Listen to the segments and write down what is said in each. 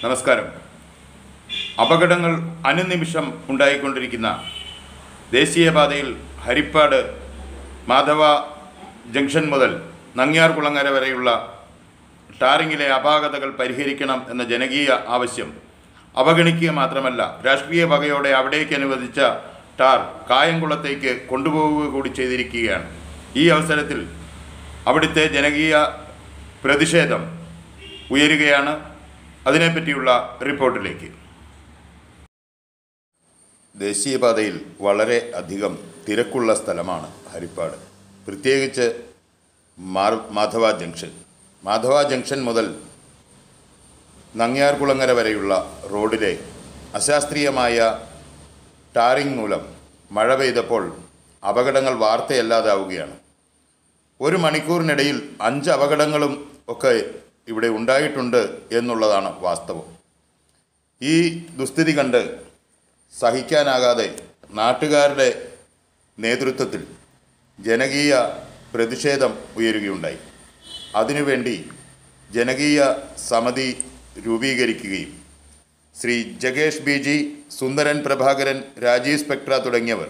നമസ്കാരം അപകടങ്ങൾ അനുനിമിഷം ഉണ്ടായിക്കൊണ്ടിരിക്കുന്ന ദേശീയപാതയിൽ ഹരിപ്പാട് മാധവ ജംഗ്ഷൻ മുതൽ നങ്ങ്യാർ കുളങ്ങര വരെയുള്ള ടാറിങ്ങിലെ അപാകതകൾ പരിഹരിക്കണം എന്ന ജനകീയ ആവശ്യം അവഗണിക്കുക മാത്രമല്ല രാഷ്ട്രീയ വകയോടെ അവിടേക്ക് അനുവദിച്ച ടാർ കായംകുളത്തേക്ക് കൊണ്ടുപോവുക കൂടി ചെയ്തിരിക്കുകയാണ് ഈ അവസരത്തിൽ അവിടുത്തെ ജനകീയ പ്രതിഷേധം ഉയരുകയാണ് അതിനെപ്പറ്റിയുള്ള റിപ്പോർട്ടിലേക്ക് ദേശീയപാതയിൽ വളരെ അധികം തിരക്കുള്ള സ്ഥലമാണ് ഹരിപ്പാട് പ്രത്യേകിച്ച് മാർ മാധവ ജംഗ്ഷൻ മാധവ ജംഗ്ഷൻ മുതൽ നങ്ങ്യാർകുളങ്ങര വരെയുള്ള റോഡിലെ അശാസ്ത്രീയമായ ടാറിംഗ് മൂലം മഴ പെയ്തപ്പോൾ അപകടങ്ങൾ വാർത്തയല്ലാതാവുകയാണ് ഒരു മണിക്കൂറിനിടയിൽ അഞ്ച് അപകടങ്ങളും ഒക്കെ ഇവിടെ ഉണ്ടായിട്ടുണ്ട് എന്നുള്ളതാണ് വാസ്തവം ഈ ദുസ്ഥിതി കണ്ട് സഹിക്കാനാകാതെ നാട്ടുകാരുടെ നേതൃത്വത്തിൽ ജനകീയ പ്രതിഷേധം ഉയരുകയുണ്ടായി അതിനുവേണ്ടി ജനകീയ സമിതി രൂപീകരിക്കുകയും ശ്രീ ജഗേഷ് ബി ജി സുന്ദരൻ പ്രഭാകരൻ രാജീവ് സ്പെക്ട്ര തുടങ്ങിയവർ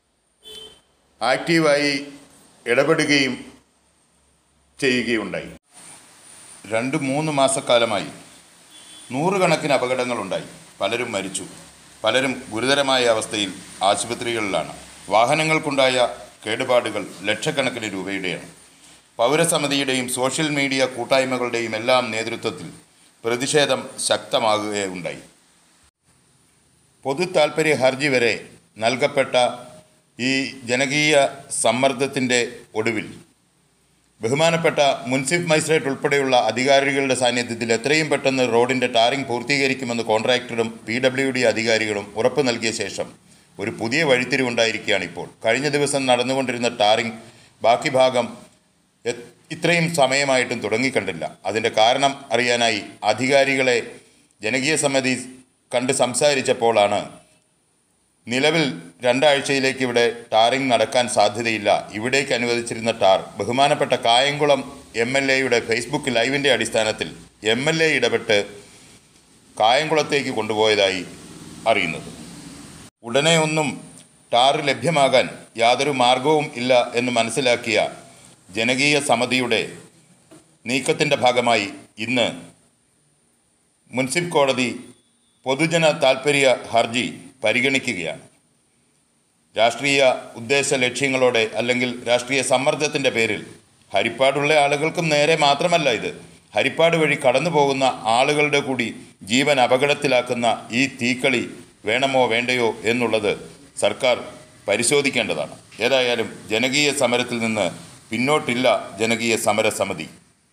ആക്റ്റീവായി ഇടപെടുകയും ചെയ്യുകയുണ്ടായി രണ്ട് മൂന്ന് മാസക്കാലമായി നൂറുകണക്കിന് അപകടങ്ങളുണ്ടായി പലരും മരിച്ചു പലരും ഗുരുതരമായ അവസ്ഥയിൽ ആശുപത്രികളിലാണ് വാഹനങ്ങൾക്കുണ്ടായ കേടുപാടുകൾ ലക്ഷക്കണക്കിന് രൂപയുടെയാണ് പൗരസമിതിയുടെയും സോഷ്യൽ മീഡിയ കൂട്ടായ്മകളുടെയും എല്ലാം നേതൃത്വത്തിൽ പ്രതിഷേധം ശക്തമാകുകയുണ്ടായി പൊതു താൽപ്പര്യ ഹർജി വരെ നൽകപ്പെട്ട ഈ ജനകീയ സമ്മർദ്ദത്തിൻ്റെ ഒടുവിൽ ബഹുമാനപ്പെട്ട മുൻസിഫ് മജിസ്ട്രേറ്റ് ഉൾപ്പെടെയുള്ള അധികാരികളുടെ സാന്നിധ്യത്തിൽ എത്രയും പെട്ടെന്ന് റോഡിൻ്റെ ടാറിംഗ് പൂർത്തീകരിക്കുമെന്ന് കോൺട്രാക്ടറും പി ഡബ്ല്യു ഡി അധികാരികളും ഉറപ്പ് നൽകിയ ശേഷം ഒരു പുതിയ വഴിത്തിരിവുണ്ടായിരിക്കുകയാണ് ഇപ്പോൾ കഴിഞ്ഞ ദിവസം നടന്നുകൊണ്ടിരുന്ന ടാറിംഗ് ബാക്കി ഭാഗം എ- ഇത്രയും സമയമായിട്ടും തുടങ്ങിക്കണ്ടില്ല അതിൻ്റെ കാരണം അറിയാനായി അധികാരികളെ ജനകീയ സമിതി കണ്ട് സംസാരിച്ചപ്പോഴാണ് നിലവിൽ രണ്ടാഴ്ചയിലേക്ക് ഇവിടെ ടാറിംഗ് നടക്കാൻ സാധ്യതയില്ല ഇവിടേക്ക് അനുവദിച്ചിരുന്ന ടാർ ബഹുമാനപ്പെട്ട കായംകുളം എം എൽ എയുടെ ഫേസ്ബുക്ക് ലൈവിൻ്റെ അടിസ്ഥാനത്തിൽ എം എൽ എ ഇടപെട്ട് കായംകുളത്തേക്ക് കൊണ്ടുപോയതായി അറിയുന്നത് ഉടനെ ഒന്നും ടാർ ലഭ്യമാകാൻ യാതൊരു മാർഗവും ഇല്ല എന്ന് മനസ്സിലാക്കിയ ജനകീയ സമിതിയുടെ നീക്കത്തിൻ്റെ ഭാഗമായി ഇന്ന് മുൻസിഫ് കോടതി പൊതുജന താൽപ്പര്യ ഹർജി പരിഗണിക്കുകയാണ് രാഷ്ട്രീയ ഉദ്ദേശ ലക്ഷ്യങ്ങളോടെ അല്ലെങ്കിൽ രാഷ്ട്രീയ സമ്മർദ്ദത്തിൻ്റെ പേരിൽ ഹരിപ്പാടുള്ള ആളുകൾക്കും നേരെ മാത്രമല്ല ഇത് ഹരിപ്പാട് വഴി കടന്നു പോകുന്ന ആളുകളുടെ കൂടി ജീവൻ അപകടത്തിലാക്കുന്ന ഈ തീക്കളി വേണമോ വേണ്ടയോ എന്നുള്ളത് സർക്കാർ പരിശോധിക്കേണ്ടതാണ് ഏതായാലും ജനകീയ സമരത്തിൽ നിന്ന് പിന്നോട്ടില്ല ജനകീയ സമര സമിതി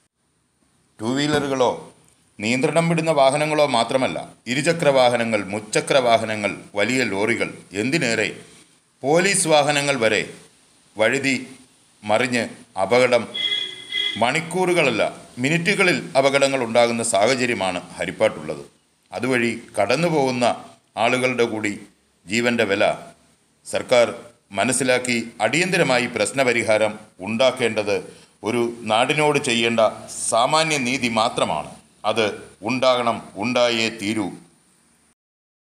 ടൂ വീലറുകളോ നിയന്ത്രണം വിടുന്ന വാഹനങ്ങളോ മാത്രമല്ല ഇരുചക്ര വാഹനങ്ങൾ മുച്ചക്ര വാഹനങ്ങൾ വലിയ ലോറികൾ എന്തിനേറെ പോലീസ് വാഹനങ്ങൾ വരെ വഴുതി മറിഞ്ഞ് അപകടം മണിക്കൂറുകളല്ല മിനിറ്റുകളിൽ അപകടങ്ങൾ ഉണ്ടാകുന്ന സാഹചര്യമാണ് ഹരിപ്പാട്ടുള്ളത് അതുവഴി കടന്നു പോകുന്ന ആളുകളുടെ കൂടി ജീവൻ്റെ വില സർക്കാർ മനസ്സിലാക്കി അടിയന്തരമായി പ്രശ്നപരിഹാരം ഉണ്ടാക്കേണ്ടത് ഒരു നാടിനോട് ചെയ്യേണ്ട സാമാന്യ നീതി മാത്രമാണ് അത് ഉണ്ടാകണം ഉണ്ടായേ തീരൂ